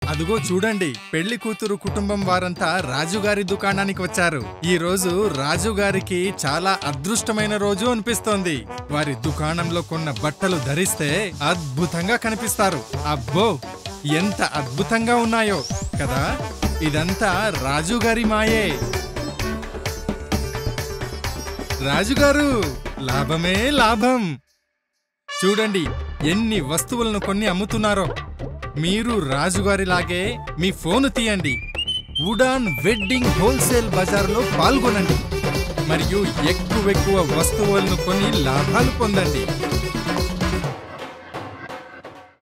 అదుగో చూడండి పెళ్లి కూతురు కుటుంబం వారంతా రాజుగారి దుకాణానికి వచ్చారు ఈ రోజు రాజుగారికి చాలా అదృష్టమైన రోజు అనిపిస్తోంది వారి దుకాణంలో కొన్న బట్టలు ధరిస్తే అద్భుతంగా కనిపిస్తారు అబ్బో ఎంత అద్భుతంగా ఉన్నాయో కదా ఇదంతా రాజుగారి మాయే రాజుగారు లాభమే లాభం చూడండి ఎన్ని వస్తువులను కొన్ని అమ్ముతున్నారో మీరు రాజుగారిలాగే మీ ఫోను తీయండి ఉడాన్ వెడ్డింగ్ హోల్సేల్ బజార్లో పాల్గొనండి మరియు ఎక్కువెక్కువ వస్తువులను కొని లాభాలు పొందండి